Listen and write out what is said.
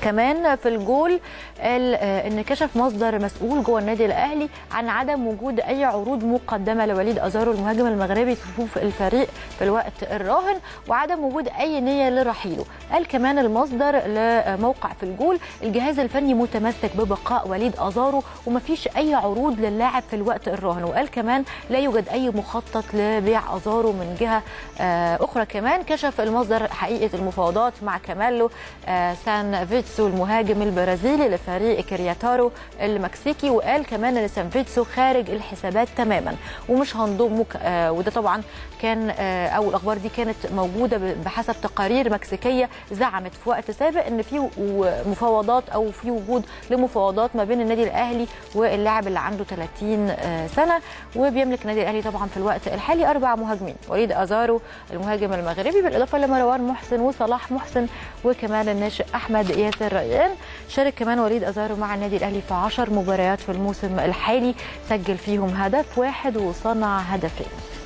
كمان في الجول قال آه، ان كشف مصدر مسؤول جوه النادي الاهلي عن عدم وجود اي عروض مقدمه لوليد ازارو المهاجم المغربي في صفوف الفريق في الوقت الراهن وعدم وجود اي نيه لرحيله قال كمان المصدر لموقع في الجول الجهاز الفني متمسك ببقاء وليد ازارو ومفيش اي عروض للاعب في الوقت الراهن وقال كمان لا يوجد اي مخطط لبيع ازارو من جهه آه، اخرى كمان كشف المصدر حقيقه المفاوضات مع كامالو آه، سان فيتسو المهاجم البرازيلي لفريق كرياتارو المكسيكي وقال كمان ان سان فيتسو خارج الحسابات تماما ومش هنضمه ك- آه، وده طبعا كان آه، او الاخبار دي كانت موجوده ب- بحسب تقارير مكسيكيه زعمت في وقت سابق ان في و- مفاوضات او في وجود لمفاوضات ما بين النادي الاهلي واللاعب اللي عنده 30 آه، سنه وبيملك النادي الاهلي طبعا في الوقت الحالي اربع مهاجمين وليد ازارو المهاجم المغربي بالاضافه لمروان محسن وصلاح محسن وكمان الناشئ احمد ياسر ريان شارك كمان وليد ازارو مع النادي الاهلي في 10 مباريات في الموسم الحالي سجل فيهم هدف واحد وصنع هدفين